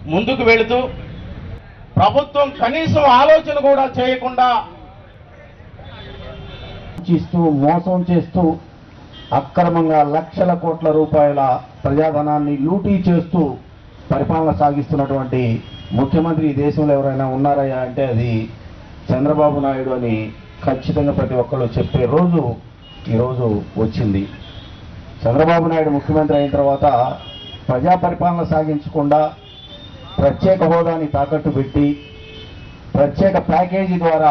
ముందుకు వెళుతూ ప్రభుత్వం కనీసం ఆలోచన కూడా చేయకుండా ఇస్తూ మోసం చేస్తూ అక్రమంగా లక్షల కోట్ల రూపాయల ప్రజాధనాన్ని లూటీ చేస్తూ పరిపాలన సాగిస్తున్నటువంటి ముఖ్యమంత్రి ఈ దేశంలో ఎవరైనా ఉన్నారయ్యా అంటే అది చంద్రబాబు నాయుడు అని ఖచ్చితంగా ప్రతి ఒక్కళ్ళు చెప్పే రోజు ఈరోజు వచ్చింది చంద్రబాబు నాయుడు ముఖ్యమంత్రి అయిన తర్వాత ప్రజా పరిపాలన సాగించకుండా ప్రత్యేక హోదాని తాకట్టు పెట్టి ప్రత్యేక ప్యాకేజీ ద్వారా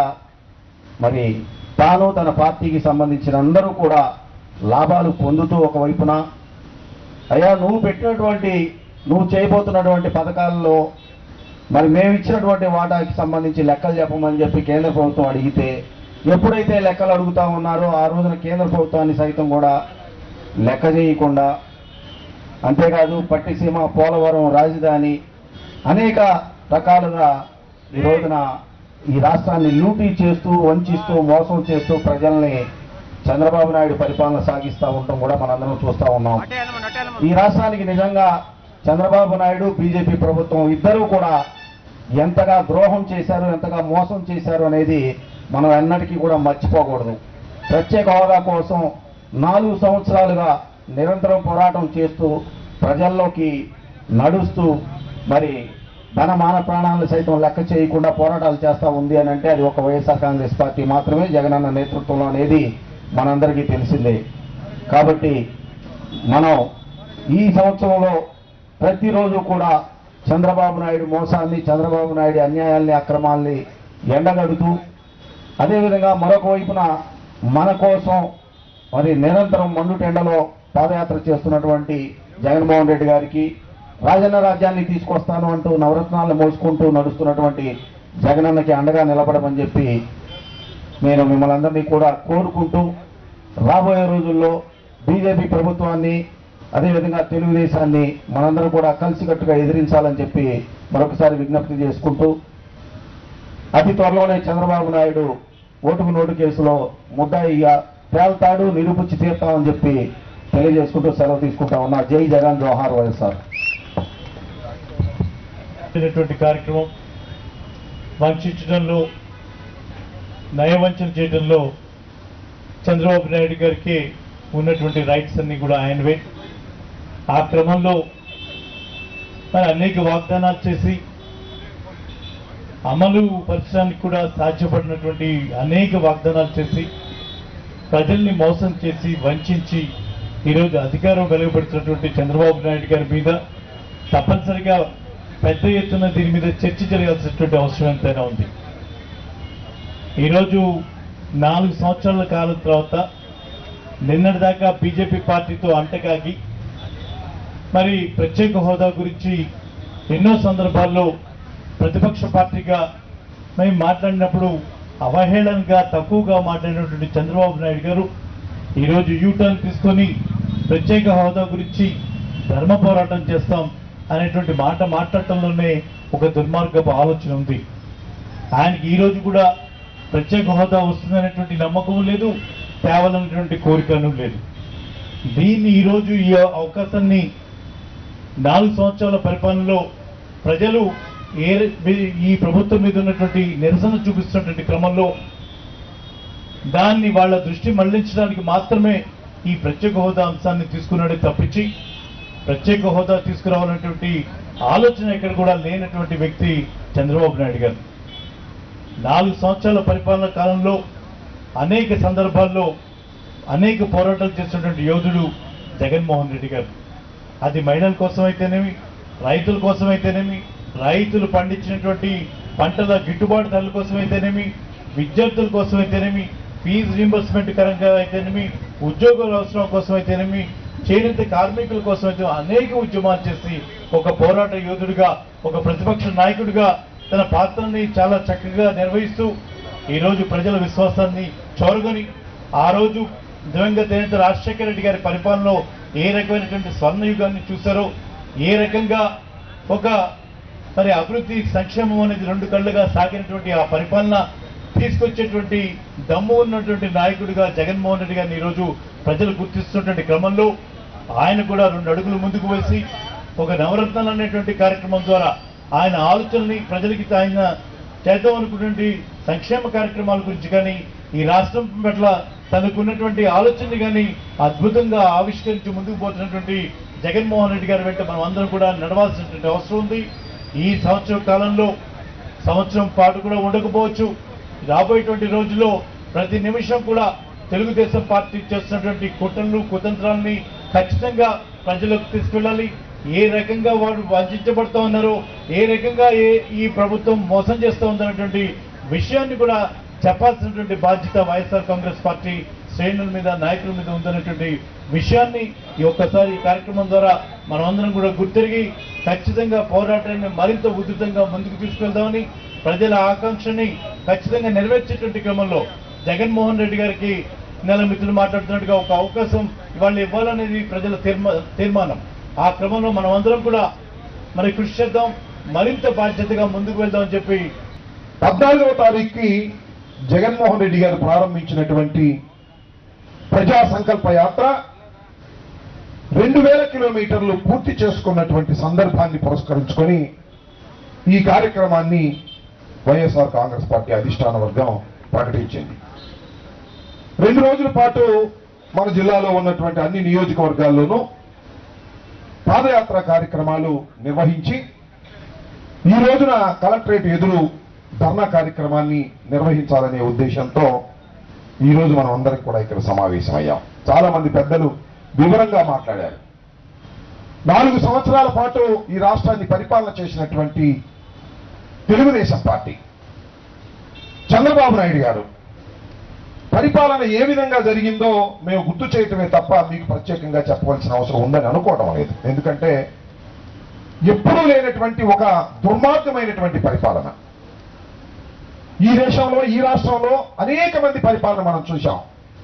మరి తాను తన పార్టీకి సంబంధించిన అందరూ కూడా లాభాలు పొందుతూ ఒకవైపున అయ్యా నువ్వు పెట్టినటువంటి నువ్వు చేయబోతున్నటువంటి పథకాల్లో మరి మేము ఇచ్చినటువంటి వాటాకి సంబంధించి లెక్కలు చెప్పమని చెప్పి కేంద్ర ప్రభుత్వం అడిగితే ఎప్పుడైతే లెక్కలు అడుగుతా ఉన్నారో ఆ రోజున కేంద్ర ప్రభుత్వాన్ని సైతం కూడా లెక్క చేయకుండా అంతేకాదు పట్టిసీమ పోలవరం రాజధాని అనేక రకాలుగా ఈ రోజున ఈ రాష్ట్రాన్ని లూటీ చేస్తూ వంచిస్తూ మోసం చేస్తూ ప్రజల్ని చంద్రబాబు నాయుడు పరిపాలన సాగిస్తూ ఉండటం కూడా మనందరం చూస్తూ ఉన్నాం ఈ రాష్ట్రానికి నిజంగా చంద్రబాబు నాయుడు బీజేపీ ప్రభుత్వం ఇద్దరూ కూడా ఎంతగా ద్రోహం చేశారు ఎంతగా మోసం చేశారు అనేది మనం ఎన్నటికీ కూడా మర్చిపోకూడదు ప్రత్యేక హోదా కోసం నాలుగు సంవత్సరాలుగా నిరంతరం పోరాటం చేస్తూ ప్రజల్లోకి నడుస్తూ మరి ధన మాన ప్రాణాలను సైతం లెక్క చేయకుండా పోరాటాలు చేస్తూ ఉంది అని అంటే అది ఒక వైఎస్ఆర్ కాంగ్రెస్ పార్టీ మాత్రమే జగనన్న నేతృత్వంలో అనేది మనందరికీ తెలిసిందే కాబట్టి మనం ఈ సంవత్సరంలో ప్రతిరోజు కూడా చంద్రబాబు నాయుడు మోసాన్ని చంద్రబాబు నాయుడు అన్యాయాల్ని అక్రమాల్ని ఎండగడుతూ అదేవిధంగా మరొక వైపున మన కోసం మరి నిరంతరం మండుటెండలో పాదయాత్ర చేస్తున్నటువంటి జగన్మోహన్ రెడ్డి గారికి రాజన్న రాజ్యాన్ని తీసుకొస్తాను అంటూ నవరత్నాలను మోసుకుంటూ నడుస్తున్నటువంటి జగనన్నకి అండగా నిలబడమని చెప్పి నేను మిమ్మల్ని అందరినీ కూడా కోరుకుంటూ రాబోయే రోజుల్లో బీజేపీ ప్రభుత్వాన్ని అదేవిధంగా తెలుగుదేశాన్ని మనందరం కూడా కలిసికట్టుగా ఎదిరించాలని చెప్పి మరొకసారి విజ్ఞప్తి చేసుకుంటూ అతి త్వరలోనే చంద్రబాబు నాయుడు ఓటుకు నోటు కేసులో ముద్దాయిగా తేల్తాడు నిరూపించి తీర్తామని చెప్పి తెలియజేసుకుంటూ సెలవు తీసుకుంటా ఉన్నా జై జగన్ జోహార్ వైఎస్ఆర్ చేసినటువంటి కార్యక్రమం వంచడంలో నయవంచన చేయడంలో చంద్రబాబు నాయుడు గారికి ఉన్నటువంటి రైట్స్ అన్ని కూడా ఆయనవే ఆ క్రమంలో మరి అనేక వాగ్దానాలు చేసి అమలు పరచడానికి కూడా సాధ్యపడినటువంటి అనేక వాగ్దానాలు చేసి ప్రజల్ని మోసం చేసి వంచి ఈరోజు అధికారం వెలువబడుతున్నటువంటి చంద్రబాబు నాయుడు గారి మీద తప్పనిసరిగా పెద్ద ఎత్తున దీని మీద చర్చ జరగాల్సినటువంటి అవసరం ఎంతైనా ఉంది ఈరోజు నాలుగు సంవత్సరాల కాలం తర్వాత నిన్నటిదాకా బీజేపీ పార్టీతో అంటకాగి మరి ప్రత్యేక హోదా గురించి ఎన్నో సందర్భాల్లో ప్రతిపక్ష పార్టీగా మేము మాట్లాడినప్పుడు అవహేళనగా తక్కువగా మాట్లాడినటువంటి చంద్రబాబు నాయుడు గారు ఈరోజు యూటర్న్ తీసుకొని ప్రత్యేక హోదా గురించి ధర్మ పోరాటం చేస్తాం అనేటువంటి మాట మాట్లాడటంలోనే ఒక దుర్మార్గపు ఆలోచన ఉంది ఆయనకి ఈ రోజు కూడా ప్రత్యేక హోదా వస్తుందనేటువంటి నమ్మకం లేదు తేవాలనేటువంటి కోరికను లేదు దీన్ని ఈరోజు ఈ అవకాశాన్ని నాలుగు సంవత్సరాల పరిపాలనలో ప్రజలు ఏ ఈ ప్రభుత్వం మీద ఉన్నటువంటి నిరసన చూపిస్తున్నటువంటి క్రమంలో దాన్ని వాళ్ళ దృష్టి మళ్లించడానికి మాత్రమే ఈ ప్రత్యేక హోదా అంశాన్ని తీసుకున్నాడే తప్పించి ప్రత్యేక హోదా తీసుకురావాలనేటువంటి ఆలోచన ఇక్కడ కూడా లేనటువంటి వ్యక్తి చంద్రబాబు నాయుడు గారు నాలుగు సంవత్సరాల పరిపాలన కాలంలో అనేక సందర్భాల్లో అనేక పోరాటాలు చేసినటువంటి యోధుడు జగన్మోహన్ రెడ్డి గారు అది మహిళల కోసం అయితేనేమి రైతుల కోసం అయితేనేమి రైతులు పండించినటువంటి పంటల గిట్టుబాటు ధరల కోసం అయితేనేమి విద్యార్థుల కోసం అయితేనేమి ఫీజు రీంబర్స్మెంట్ కరంగా అయితేనేమి ఉద్యోగుల అవసరం కోసం అయితేనేమి చేనేత కార్మికుల కోసం అయితే అనేక ఉద్యమాలు చేసి ఒక పోరాట యోధుడిగా ఒక ప్రతిపక్ష నాయకుడిగా తన పాత్రని చాలా చక్కగా నిర్వహిస్తూ ఈరోజు ప్రజల విశ్వాసాన్ని చోరుకొని ఆ రోజు దివంగత నేత రాజశేఖర రెడ్డి గారి పరిపాలనలో ఏ రకమైనటువంటి స్వర్ణయుగాన్ని చూశారో ఏ రకంగా ఒక మరి అభివృద్ధి సంక్షేమం అనేది రెండు కళ్ళుగా సాగినటువంటి ఆ పరిపాలన తీసుకొచ్చేటువంటి దమ్ము ఉన్నటువంటి నాయకుడిగా జగన్మోహన్ రెడ్డి గారిని ఈరోజు ప్రజలు గుర్తిస్తున్నటువంటి క్రమంలో ఆయన కూడా రెండు అడుగులు ముందుకు వేసి ఒక నవరత్నాలు అనేటువంటి కార్యక్రమం ద్వారా ఆయన ఆలోచనని ప్రజలకి ఆయన చేద్దాం అనుకున్నటువంటి సంక్షేమ కార్యక్రమాల గురించి కానీ ఈ రాష్ట్రం పట్ల తనకున్నటువంటి ఆలోచనని కానీ అద్భుతంగా ఆవిష్కరించి ముందుకు పోతున్నటువంటి జగన్మోహన్ రెడ్డి గారి వెంట మనం అందరం కూడా నడవాల్సినటువంటి అవసరం ఉంది ఈ సంవత్సరం కాలంలో సంవత్సరం పాటు కూడా ఉండకపోవచ్చు రాబోయేటువంటి రోజుల్లో ప్రతి నిమిషం కూడా తెలుగుదేశం పార్టీ చేస్తున్నటువంటి కుట్రలు కుతంత్రాలని ఖచ్చితంగా ప్రజలకు తీసుకెళ్ళాలి ఏ రకంగా వాడు వంచబడుతూ ఉన్నారో ఏ రకంగా ఏ ఈ ప్రభుత్వం మోసం చేస్తూ ఉందన్నటువంటి విషయాన్ని కూడా చెప్పాల్సినటువంటి బాధ్యత వైఎస్ఆర్ కాంగ్రెస్ పార్టీ శ్రేణుల మీద నాయకుల మీద ఉందన్నటువంటి విషయాన్ని ఈ ఒక్కసారి ఈ కార్యక్రమం ద్వారా మనమందరం కూడా గుర్తిరిగి ఖచ్చితంగా పోరాటాన్ని మరింత ఉధృతంగా ముందుకు తీసుకెళ్దామని ప్రజల ఆకాంక్షని ఖచ్చితంగా నెరవేర్చేటువంటి క్రమంలో జగన్మోహన్ రెడ్డి గారికి నెల మిత్రులు మాట్లాడుతున్నట్టుగా ఒక అవకాశం ఇవాళ ఇవ్వాలనేది ప్రజల తీర్మా తీర్మానం ఆ క్రమంలో మనం అందరం కూడా మరి కృషి చేద్దాం మరింత బాధ్యతగా ముందుకు వెళ్దామని చెప్పి పద్నాలుగవ తారీఖుకి జగన్మోహన్ రెడ్డి గారు ప్రారంభించినటువంటి ప్రజా సంకల్ప యాత్ర రెండు వేల కిలోమీటర్లు పూర్తి చేసుకున్నటువంటి సందర్భాన్ని పురస్కరించుకొని ఈ కార్యక్రమాన్ని వైఎస్ఆర్ కాంగ్రెస్ పార్టీ అధిష్టాన వర్గం ప్రకటించింది రెండు రోజుల పాటు మన జిల్లాలో ఉన్నటువంటి అన్ని నియోజకవర్గాల్లోనూ పాదయాత్ర కార్యక్రమాలు నిర్వహించి ఈ రోజున కలెక్టరేట్ ఎదురు ధర్నా కార్యక్రమాన్ని నిర్వహించాలనే ఉద్దేశంతో ఈ రోజు మనం అందరం కూడా ఇక్కడ సమావేశమయ్యాం చాలా మంది పెద్దలు వివరంగా మాట్లాడారు నాలుగు సంవత్సరాల పాటు ఈ రాష్ట్రాన్ని పరిపాలన చేసినటువంటి తెలుగుదేశం పార్టీ చంద్రబాబు నాయుడు గారు పరిపాలన ఏ విధంగా జరిగిందో మేము గుర్తు చేయటమే తప్ప మీకు ప్రత్యేకంగా చెప్పవలసిన అవసరం ఉందని అనుకోవడం లేదు ఎందుకంటే ఎప్పుడూ లేనటువంటి ఒక దుర్మార్గమైనటువంటి పరిపాలన ఈ దేశంలో ఈ రాష్ట్రంలో అనేక మంది పరిపాలన మనం చూశాం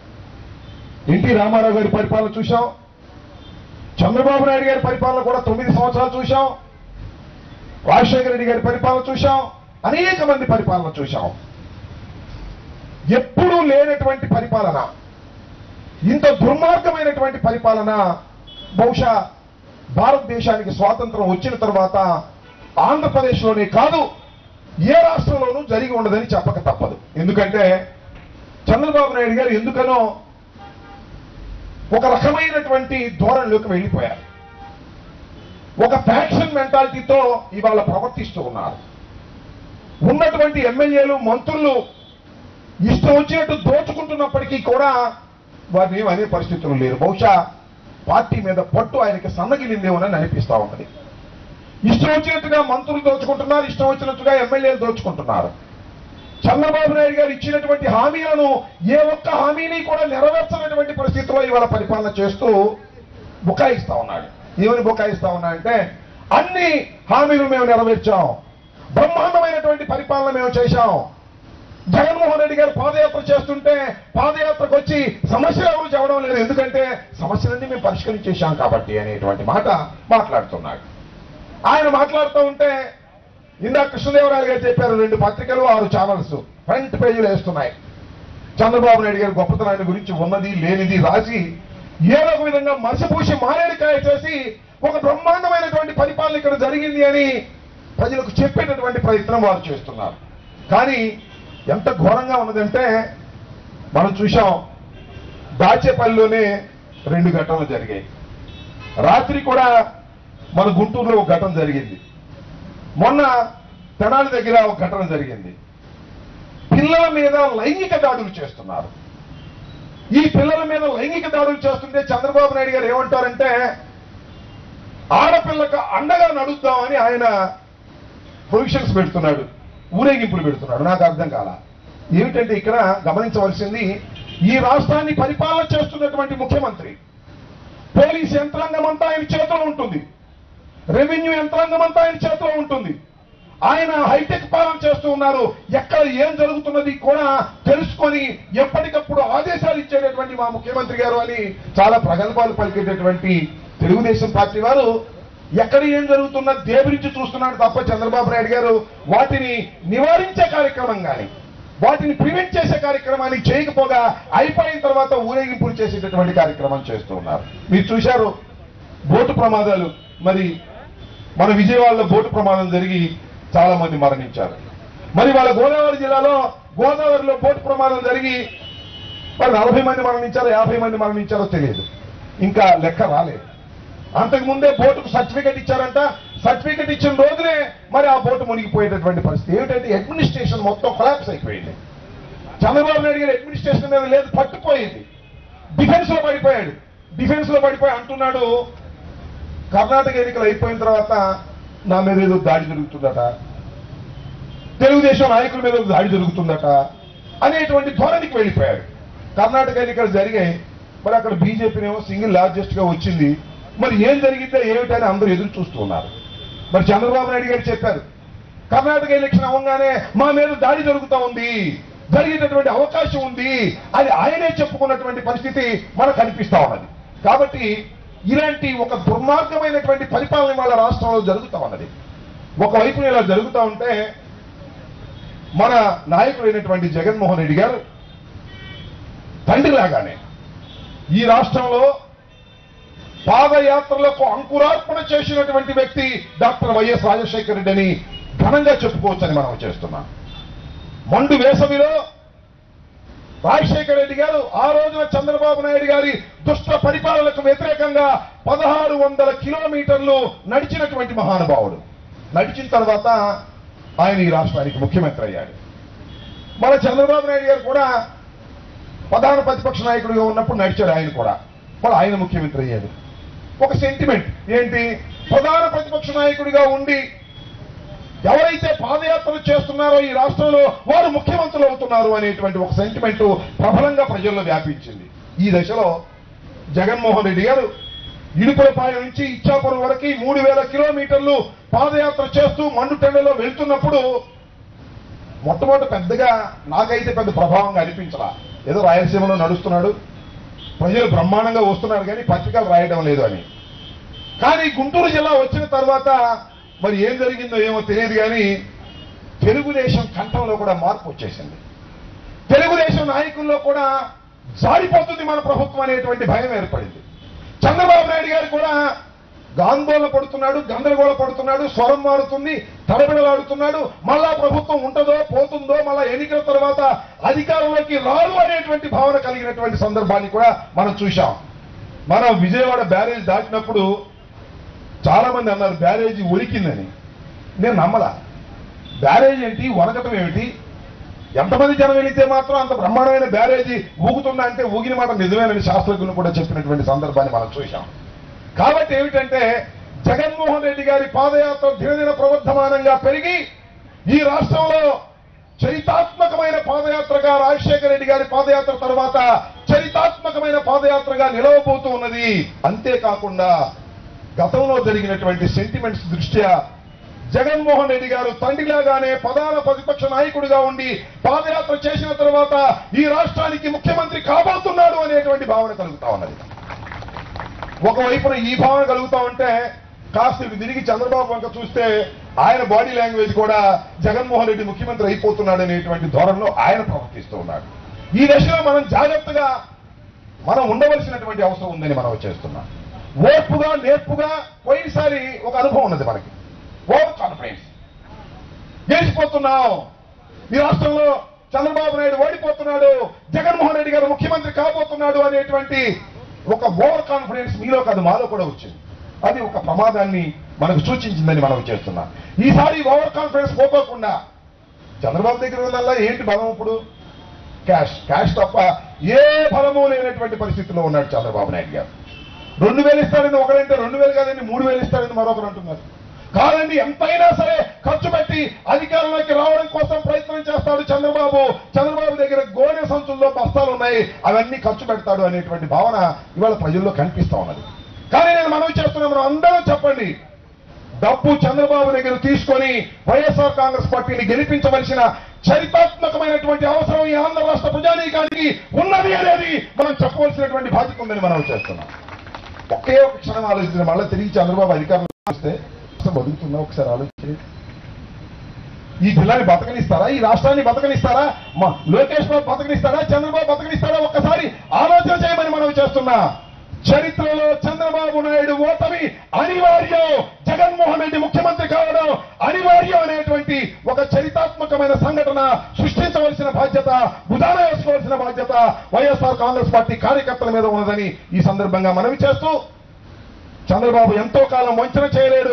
ఎన్టీ రామారావు గారి పరిపాలన చూశాం చంద్రబాబు నాయుడు గారి పరిపాలన కూడా తొమ్మిది సంవత్సరాలు చూశాం రాజశేఖర రెడ్డి గారి పరిపాలన చూశాం అనేక మంది పరిపాలన చూశాం ఎప్పుడూ లేనటువంటి పరిపాలన ఇంత దుర్మార్గమైనటువంటి పరిపాలన బహుశా భారతదేశానికి స్వాతంత్రం వచ్చిన తర్వాత ఆంధ్రప్రదేశ్లోనే కాదు ఏ రాష్ట్రంలోనూ జరిగి ఉండదని చెప్పక తప్పదు ఎందుకంటే చంద్రబాబు నాయుడు గారు ఎందుకనో ఒక రకమైనటువంటి ధోరణిలోకి వెళ్ళిపోయారు ఒక ఫ్యాక్షన్ మెంటాలిటీతో ఇవాళ ప్రవర్తిస్తూ ఉన్నారు ఉన్నటువంటి ఎమ్మెల్యేలు మంత్రులు ఇష్టం వచ్చినట్టు దోచుకుంటున్నప్పటికీ కూడా వారిని ఏం అనే పరిస్థితులు లేరు బహుశా పార్టీ మీద పట్టు ఆయనకి సన్నగిలిందేమోనని అనిపిస్తా ఉన్నది ఇష్టం వచ్చినట్టుగా మంత్రులు దోచుకుంటున్నారు ఇష్టం వచ్చినట్టుగా ఎమ్మెల్యేలు దోచుకుంటున్నారు చంద్రబాబు నాయుడు గారు ఇచ్చినటువంటి హామీలను ఏ ఒక్క హామీని కూడా నెరవేర్చనటువంటి పరిస్థితిలో ఇవాళ పరిపాలన చేస్తూ బుకాయిస్తా ఉన్నాడు ఏమని బుకాయిస్తా ఉన్నా అంటే అన్ని హామీలు మేము నెరవేర్చాం బ్రహ్మాండమైనటువంటి పరిపాలన మేము చేశాం జగన్మోహన్ రెడ్డి గారు పాదయాత్ర చేస్తుంటే పాదయాత్రకు వచ్చి సమస్యలు ఎవరు చెప్పడం లేదు ఎందుకంటే సమస్యలన్నీ మేము పరిష్కరించేశాం కాబట్టి అనేటువంటి మాట మాట్లాడుతున్నాడు ఆయన మాట్లాడుతూ ఉంటే ఇందాక కృష్ణదేవరాయలు గారు చెప్పారు రెండు పత్రికలు ఆరు ఛానల్స్ ఫ్రంట్ పేజీలు వేస్తున్నాయి చంద్రబాబు నాయుడు గారి గొప్పతనాన్ని గురించి ఉన్నది లేనిది రాసి ఏదో ఒక విధంగా మసిపూసి మారేడుకాయ చేసి ఒక బ్రహ్మాండమైనటువంటి పరిపాలన ఇక్కడ జరిగింది అని ప్రజలకు చెప్పేటటువంటి ప్రయత్నం వారు చేస్తున్నారు కానీ ఎంత ఘోరంగా ఉన్నదంటే మనం చూశాం దాచేపల్లిలోనే రెండు ఘటనలు జరిగాయి రాత్రి కూడా మన గుంటూరులో ఒక ఘటన జరిగింది మొన్న తెనాలి దగ్గర ఒక ఘటన జరిగింది పిల్లల మీద లైంగిక దాడులు చేస్తున్నారు ఈ పిల్లల మీద లైంగిక దాడులు చేస్తుంటే చంద్రబాబు నాయుడు గారు ఏమంటారంటే ఆడపిల్లకు అండగా నడుద్దామని ఆయన ప్రొవిషన్స్ పెడుతున్నాడు ఊరేగింపులు పెడుతున్నాడు నాకు అర్థం కాల ఏమిటంటే ఇక్కడ గమనించవలసింది ఈ రాష్ట్రాన్ని పరిపాలన చేస్తున్నటువంటి ముఖ్యమంత్రి పోలీస్ యంత్రాంగం అంతా ఆయన చేతిలో ఉంటుంది రెవెన్యూ యంత్రాంగం అంతా ఆయన చేతిలో ఉంటుంది ఆయన హైటెక్ పాలన చేస్తూ ఉన్నారు ఎక్కడ ఏం జరుగుతున్నది కూడా తెలుసుకొని ఎప్పటికప్పుడు ఆదేశాలు ఇచ్చేటటువంటి మా ముఖ్యమంత్రి గారు అని చాలా ప్రగల్భాలు పలికేటటువంటి తెలుగుదేశం పార్టీ వారు ఎక్కడ ఏం జరుగుతున్నా దేవరించి చూస్తున్నాడు తప్ప చంద్రబాబు నాయుడు గారు వాటిని నివారించే కార్యక్రమం కానీ వాటిని ప్రివెంట్ చేసే కార్యక్రమాన్ని చేయకపోగా అయిపోయిన తర్వాత ఊరేగింపులు చేసేటటువంటి కార్యక్రమం చేస్తూ ఉన్నారు మీరు చూశారు బోటు ప్రమాదాలు మరి మన విజయవాడలో బోటు ప్రమాదం జరిగి చాలా మంది మరణించారు మరి వాళ్ళ గోదావరి జిల్లాలో గోదావరిలో బోటు ప్రమాదం జరిగి మరి నలభై మంది మరణించారో యాభై మంది మరణించారో తెలియదు ఇంకా లెక్క రాలేదు అంతకు ముందే బోటుకు సర్టిఫికెట్ ఇచ్చారంట సర్టిఫికెట్ ఇచ్చిన రోజునే మరి ఆ బోటు మునిగిపోయేటటువంటి పరిస్థితి ఏమిటంటే అడ్మినిస్ట్రేషన్ మొత్తం కొలాప్స్ అయిపోయింది చంద్రబాబు నాయుడు గారి అడ్మినిస్ట్రేషన్ మీద లేదు పట్టుపోయింది డిఫెన్స్ లో పడిపోయాడు డిఫెన్స్ లో పడిపోయి అంటున్నాడు కర్ణాటక ఎన్నికలు అయిపోయిన తర్వాత నా మీద ఏదో దాడి జరుగుతుందట తెలుగుదేశం నాయకుల మీద దాడి జరుగుతుందట అనేటువంటి ధోరణికి వెళ్ళిపోయాడు కర్ణాటక ఎన్నికలు జరిగాయి మరి అక్కడ బీజేపీనేమో సింగిల్ లార్జెస్ట్ గా వచ్చింది మరి ఏం జరిగిందో ఏమిటని అందరూ ఎదురు చూస్తూ ఉన్నారు మరి చంద్రబాబు నాయుడు గారు చెప్పారు కర్ణాటక ఎలక్షన్ అవ్వగానే మా మీద దాడి జరుగుతూ ఉంది జరిగేటటువంటి అవకాశం ఉంది అని ఆయనే చెప్పుకున్నటువంటి పరిస్థితి మనకు కనిపిస్తా ఉన్నది కాబట్టి ఇలాంటి ఒక దుర్మార్గమైనటువంటి పరిపాలన వాళ్ళ రాష్ట్రంలో జరుగుతూ ఉన్నది ఒకవైపు ఇలా జరుగుతూ ఉంటే మన నాయకుడైనటువంటి జగన్మోహన్ రెడ్డి గారు తండ్రిలాగానే ఈ రాష్ట్రంలో పాదయాత్రలకు అంకురార్పణ చేసినటువంటి వ్యక్తి డాక్టర్ వైఎస్ రాజశేఖర రెడ్డి అని ఘనంగా చెప్పుకోవచ్చని మనం చేస్తున్నాం మండు వేసవిలో రాజశేఖర రెడ్డి గారు ఆ రోజున చంద్రబాబు నాయుడు గారి దుష్ట పరిపాలనకు వ్యతిరేకంగా పదహారు వందల కిలోమీటర్లు నడిచినటువంటి మహానుభావుడు నడిచిన తర్వాత ఆయన ఈ రాష్ట్రానికి ముఖ్యమంత్రి అయ్యాడు మన చంద్రబాబు నాయుడు గారు కూడా ప్రధాన ప్రతిపక్ష నాయకుడిగా ఉన్నప్పుడు నడిచాడు ఆయన కూడా మరి ఆయన ముఖ్యమంత్రి అయ్యాడు ఒక సెంటిమెంట్ ఏంటి ప్రధాన ప్రతిపక్ష నాయకుడిగా ఉండి ఎవరైతే పాదయాత్రలు చేస్తున్నారో ఈ రాష్ట్రంలో వారు ముఖ్యమంత్రులు అవుతున్నారు అనేటువంటి ఒక సెంటిమెంట్ ప్రబలంగా ప్రజల్లో వ్యాపించింది ఈ దశలో జగన్మోహన్ రెడ్డి గారు ఇడుపులపాయ నుంచి ఇచ్చాపురం వరకు మూడు వేల కిలోమీటర్లు పాదయాత్ర చేస్తూ మండు టెండలో వెళ్తున్నప్పుడు మొట్టమొదటి పెద్దగా నాకైతే పెద్ద ప్రభావంగా అనిపించలా ఏదో రాయలసీమలో నడుస్తున్నాడు ప్రజలు బ్రహ్మాండంగా వస్తున్నారు కానీ పత్రికలు రాయడం లేదు అని కానీ గుంటూరు జిల్లా వచ్చిన తర్వాత మరి ఏం జరిగిందో ఏమో తెలియదు కానీ తెలుగుదేశం కంఠంలో కూడా మార్పు వచ్చేసింది తెలుగుదేశం నాయకుల్లో కూడా జారిపోతుంది మన ప్రభుత్వం అనేటువంటి భయం ఏర్పడింది చంద్రబాబు నాయుడు గారు కూడా గాందోళన పడుతున్నాడు గందరగోళ పడుతున్నాడు స్వరం మారుతుంది తడబిడలాడుతున్నాడు మళ్ళా ప్రభుత్వం ఉంటుందో పోతుందో మళ్ళా ఎన్నికల తర్వాత అధికారంలోకి రాదు అనేటువంటి భావన కలిగినటువంటి సందర్భాన్ని కూడా మనం చూశాం మనం విజయవాడ బ్యారేజ్ దాటినప్పుడు చాలా మంది అన్నారు బ్యారేజీ ఒలికిందని నేను నమ్మలా బ్యారేజ్ ఏంటి వనకటం ఏమిటి ఎంతమంది జనం వెళితే మాత్రం అంత బ్రహ్మాండమైన బ్యారేజీ ఊగుతుందా అంటే ఊగిన మాట నిజమేనని శాస్త్రజ్ఞులు కూడా చెప్పినటువంటి సందర్భాన్ని మనం చూశాం కాబట్టి ఏమిటంటే జగన్మోహన్ రెడ్డి గారి పాదయాత్ర దినదిన ప్రవర్ధమానంగా పెరిగి ఈ రాష్ట్రంలో చరితాత్మకమైన పాదయాత్రగా రాజశేఖర రెడ్డి గారి పాదయాత్ర తర్వాత చరితాత్మకమైన పాదయాత్రగా నిలవబోతూ ఉన్నది అంతేకాకుండా గతంలో జరిగినటువంటి సెంటిమెంట్స్ దృష్ట్యా జగన్మోహన్ రెడ్డి గారు తండ్రిలాగానే ప్రధాన ప్రతిపక్ష నాయకుడిగా ఉండి పాదయాత్ర చేసిన తర్వాత ఈ రాష్ట్రానికి ముఖ్యమంత్రి కాబోతున్నాడు అనేటువంటి భావన కలుగుతా ఉన్నది ఒకవైపున ఈ భావన కలుగుతా ఉంటే కాస్త ఇటు తిరిగి చంద్రబాబు వంక చూస్తే ఆయన బాడీ లాంగ్వేజ్ కూడా జగన్మోహన్ రెడ్డి ముఖ్యమంత్రి అయిపోతున్నాడు అనేటువంటి ధోరణిలో ఆయన ప్రవర్తిస్తూ ఉన్నాడు ఈ దశలో మనం జాగ్రత్తగా మనం ఉండవలసినటువంటి అవసరం ఉందని మనం చేస్తున్నాం ఓర్పుగా నేర్పుగా పోయినసారి ఒక అనుభవం ఉన్నది మనకి ఓవర్ కాన్ఫిడెన్స్ గెలిచిపోతున్నాం ఈ రాష్ట్రంలో చంద్రబాబు నాయుడు ఓడిపోతున్నాడు జగన్మోహన్ రెడ్డి గారు ముఖ్యమంత్రి కాబోతున్నాడు అనేటువంటి ఒక ఓవర్ కాన్ఫిడెన్స్ మీలో కాదు మాలో కూడా వచ్చింది అది ఒక ప్రమాదాన్ని మనకు సూచించిందని మనం చేస్తున్నాం ఈసారి ఓవర్ కాన్ఫిడెన్స్ పోకోకుండా చంద్రబాబు దగ్గర ఉన్నల్లా ఏంటి బలం ఇప్పుడు క్యాష్ క్యాష్ తప్ప ఏ బలము లేనటువంటి పరిస్థితిలో ఉన్నాడు చంద్రబాబు నాయుడు గారు రెండు వేలు ఇస్తాడని ఒకడంటే రెండు వేలు కాదండి మూడు వేలు ఇస్తాడని మరొకరు అంటున్నారు కాదండి ఎంతైనా సరే ఖర్చు పెట్టి అధికారంలోకి రావడం కోసం ప్రయత్నం చేస్తాడు చంద్రబాబు చంద్రబాబు దగ్గర గోనె సంచుల్లో బస్తాలు ఉన్నాయి అవన్నీ ఖర్చు పెడతాడు అనేటువంటి భావన ఇవాళ ప్రజల్లో కనిపిస్తా ఉన్నది కానీ నేను మనవి చేస్తున్నాను మనం అందరం చెప్పండి డబ్బు చంద్రబాబు దగ్గర తీసుకొని వైఎస్ఆర్ కాంగ్రెస్ పార్టీని గెలిపించవలసిన చరితాత్మకమైనటువంటి అవసరం ఈ ఆంధ్ర రాష్ట్ర ప్రజానీకానికి ఉన్నది అనేది మనం చెప్పవలసినటువంటి బాధ్యత ఉందని మనం చేస్తున్నాం ఒకే ఒక క్షణం ఆలోచించిన మళ్ళీ తిరిగి చంద్రబాబు అధికారంలో వస్తే రాష్ట్రం బతుకుతుందా ఒకసారి ఆలోచించి ఈ జిల్లాని బతకనిస్తారా ఈ రాష్ట్రాన్ని బతకనిస్తారా మా లోకేష్ బాబు బతకనిస్తారా చంద్రబాబు బతకనిస్తారా ఒక్కసారి ఆలోచన చేయమని మనం చేస్తున్నా చరిత్రలో చంద్రబాబు నాయుడు ఓటమి అనివార్యం జగన్మోహన్ రెడ్డి ముఖ్య బాధ్యత వైఎస్ఆర్ కాంగ్రెస్ పార్టీ కార్యకర్తల మీద ఉన్నదని ఈ సందర్భంగా మనవి చేస్తూ చంద్రబాబు ఎంతో కాలం వంచన చేయలేడు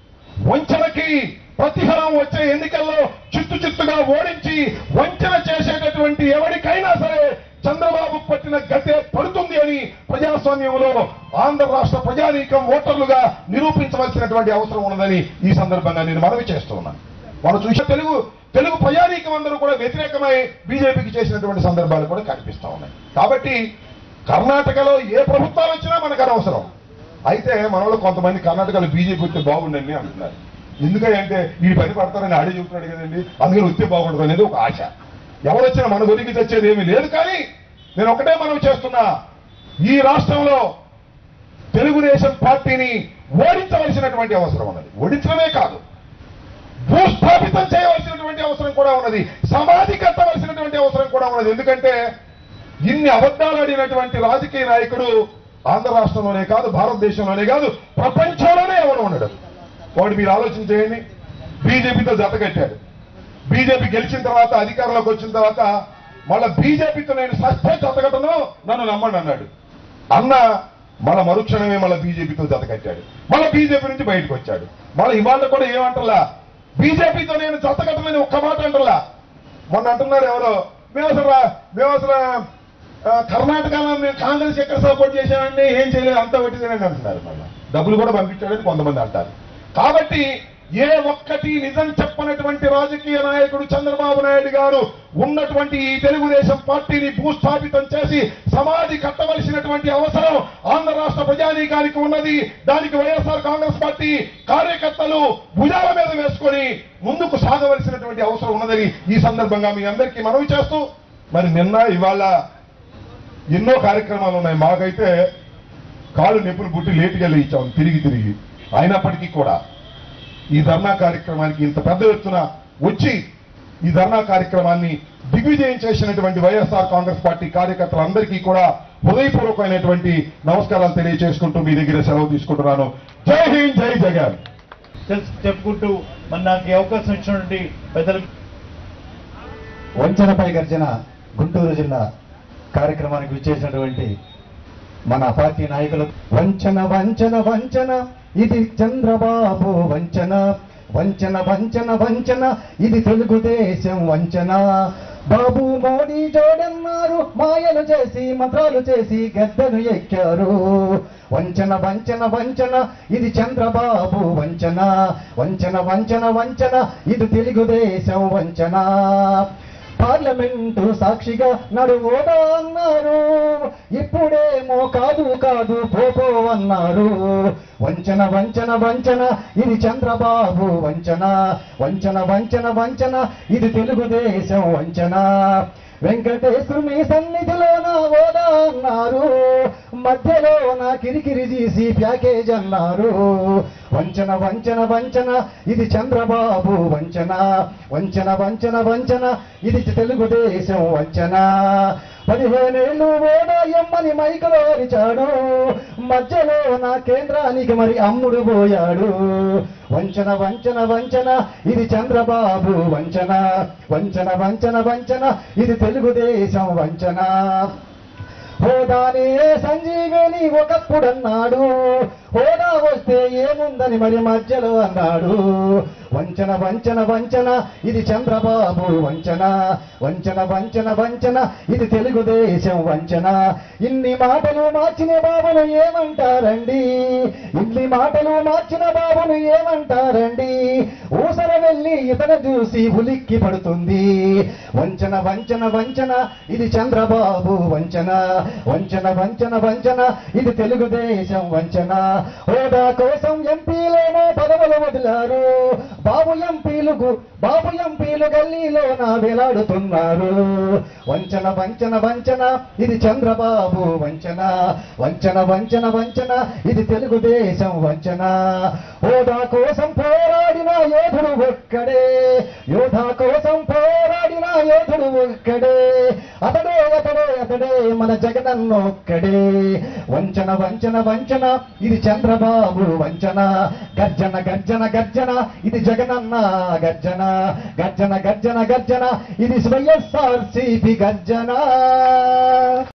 వంచనకి ప్రతిఫలం వచ్చే ఎన్నికల్లో చిత్తు చిత్తుగా ఓడించి వంచన చేసేటటువంటి ఎవరికైనా సరే చంద్రబాబు పట్టిన గతే పడుతుంది అని ప్రజాస్వామ్యంలో ఆంధ్ర రాష్ట్ర ప్రజానీకం ఓటర్లుగా నిరూపించవలసినటువంటి అవసరం ఉన్నదని ఈ సందర్భంగా నేను మనవి చేస్తున్నాను మనం చూసే తెలుగు తెలుగు ప్రజానీకం అందరూ కూడా వ్యతిరేకమై బీజేపీకి చేసినటువంటి సందర్భాలు కూడా కనిపిస్తా ఉన్నాయి కాబట్టి కర్ణాటకలో ఏ ప్రభుత్వాలు వచ్చినా మనకు అనవసరం అయితే మనలో కొంతమంది కర్ణాటకలో బీజేపీ వస్తే బాగుండండి అంటున్నారు ఎందుకంటే ఈ పని పడతారని ఆడే చెబుతున్నాడు కదండి అందుకని వస్తే బాగుంటుంది అనేది ఒక ఆశ ఎవరు వచ్చినా మన ఒరికి తెచ్చేది ఏమీ లేదు కానీ నేను ఒకటే మనం చేస్తున్నా ఈ రాష్ట్రంలో తెలుగుదేశం పార్టీని ఓడించవలసినటువంటి అవసరం ఉన్నది ఓడించడమే కాదు భూస్థాపితం చేయవలసినటువంటి అవసరం కూడా ఉన్నది సమాధి కట్టవలసినటువంటి అవసరం కూడా ఉన్నది ఎందుకంటే ఇన్ని అబద్ధాలు ఆడినటువంటి రాజకీయ నాయకుడు ఆంధ్ర రాష్ట్రంలోనే కాదు భారతదేశంలోనే కాదు ప్రపంచంలోనే ఎవరు ఉండడు వాడు మీరు ఆలోచన చేయండి బీజేపీతో జతకట్టాడు బీజేపీ గెలిచిన తర్వాత అధికారంలోకి వచ్చిన తర్వాత మళ్ళా బీజేపీతో నేను సస్తే జతకట్టను నన్ను నమ్మండి అన్నాడు అన్న మళ్ళా మరుక్షణమే మళ్ళీ బీజేపీతో జతకట్టాడు మళ్ళీ బీజేపీ నుంచి బయటకు వచ్చాడు మళ్ళీ ఇవాళ కూడా ఏమంటలా బీజేపీతో నేను జతకట్టనని ఒక్క మాట అంటలా మొన్న అంటున్నారు ఎవరో మేము అసలు రా- మేము అసలు ఆ, కర్ణాటకలో మేము కాంగ్రెస్ ఎక్కడ సపోర్ట్ చేశామండి ఏం చేయలేదు అంతా పెట్టిందని అంటున్నారు మళ్ళీ డబ్బులు కూడా పంపించాడని కొంతమంది అంటారు కాబట్టి ఏ ఒక్కటి నిజం చెప్పనటువంటి రాజకీయ నాయకుడు చంద్రబాబు నాయుడు గారు ఉన్నటువంటి ఈ తెలుగుదేశం పార్టీని భూస్థాపితం చేసి సమాధి కట్టవలసినటువంటి అవసరం ఆంధ్ర రాష్ట్ర ప్రజానీకానికి ఉన్నది దానికి వైఎస్ఆర్ కాంగ్రెస్ పార్టీ కార్యకర్తలు భుజాల మీద వేసుకొని ముందుకు సాగవలసినటువంటి అవసరం ఉన్నదని ఈ సందర్భంగా మీ అందరికీ మనవి చేస్తూ మరి నిన్న ఇవాళ ఎన్నో కార్యక్రమాలు ఉన్నాయి మాకైతే కాళ్ళు నొప్పులు పుట్టి లేటుగా ఇచ్చాం తిరిగి తిరిగి అయినప్పటికీ కూడా ఈ ధర్నా కార్యక్రమానికి ఇంత పెద్ద ఎత్తున వచ్చి ఈ ధర్నా కార్యక్రమాన్ని దిగ్విజయం చేసినటువంటి వైఎస్ఆర్ కాంగ్రెస్ పార్టీ కార్యకర్తలందరికీ కూడా హృదయపూర్వకమైనటువంటి నమస్కారాలు తెలియజేసుకుంటూ మీ దగ్గర సెలవు తీసుకుంటున్నాను జై హింద్ జై జగన్ తెలుసు చెప్పుకుంటూ మరి నాకు ఈ అవకాశం ఇచ్చినటువంటి పెద్దలకు వంచనపై గర్జన గుంటూరు జిల్లా కార్యక్రమానికి విచ్చేసినటువంటి మన పార్టీ నాయకులు వంచన వంచన వంచన ఇది చంద్రబాబు వంచన వంచన వంచన వంచన ఇది తెలుగుదేశం వంచన బాబు మోడీ జోడన్నారు మాయలు చేసి మంత్రాలు చేసి గద్దెను ఎక్కారు వంచన వంచన వంచన ఇది చంద్రబాబు వంచన వంచన వంచన వంచన ఇది తెలుగుదేశం వంచన పార్లమెంటు సాక్షిగా నడువోదా అన్నారు ఇప్పుడేమో కాదు కాదు పోపో అన్నారు వంచన వంచన వంచన ఇది చంద్రబాబు వంచన వంచన వంచన వంచన ఇది తెలుగుదేశం వంచన వెంకటేశ్వరుని సన్నిధిలో నా ఓదా అన్నారు మధ్యలో నా కిరికిరి చేసి ప్యాకేజ్ అన్నారు వంచన వంచన వంచన ఇది చంద్రబాబు వంచన వంచన వంచన వంచన ఇది తెలుగుదేశం వంచన పదిహేనేళ్ళు ఓడాయమ్మని మైకలో అరిచాడు మధ్యలో నా కేంద్రానికి మరి అమ్ముడు పోయాడు వంచన వంచన వంచన ఇది చంద్రబాబు వంచన వంచన వంచన వంచన ఇది తెలుగుదేశం వంచన హోదానే సంజీవేని ఒకప్పుడన్నాడు హోదా వస్తే ఏముందని మరి మధ్యలో అన్నాడు వంచన వంచన వంచన ఇది చంద్రబాబు వంచన వంచన వంచన వంచన ఇది తెలుగుదేశం వంచన ఇన్ని మాటలు మార్చిన బాబును ఏమంటారండి ఇన్ని మాటలు మార్చిన బాబును ఏమంటారండి ఊసర వెళ్ళి ఇతను చూసి ఉలిక్కి పడుతుంది వంచన వంచన వంచన ఇది చంద్రబాబు వంచన వంచన వంచన వంచన ఇది తెలుగుదేశం వంచన హోదా కోసం ఎంపీలోనో పదవులు వదిలారు బాబు ఎంపీలు బాబు ఎంపీలు గల్లీలోన వేలాడుతున్నారు వంచన వంచన వంచన ఇది చంద్రబాబు వంచన వంచన వంచన వంచన ఇది తెలుగుదేశం వంచన హోదా కోసం పోరాడిన యోధుడు ఒక్కడే యోధా కోసం పోరాడిన యోధుడు ఒక్కడే అతడే అతడే అతడే మన జగనన్న ఒక్కడే వంచన వంచన వంచన ఇది చంద్రబాబు వంచన గర్జన గర్జన గర్జన ఇది జగన్ జగనన్న గర్జన గర్జన గర్జన గర్జన ఇది వైఎస్ఆర్ సిపి గర్జన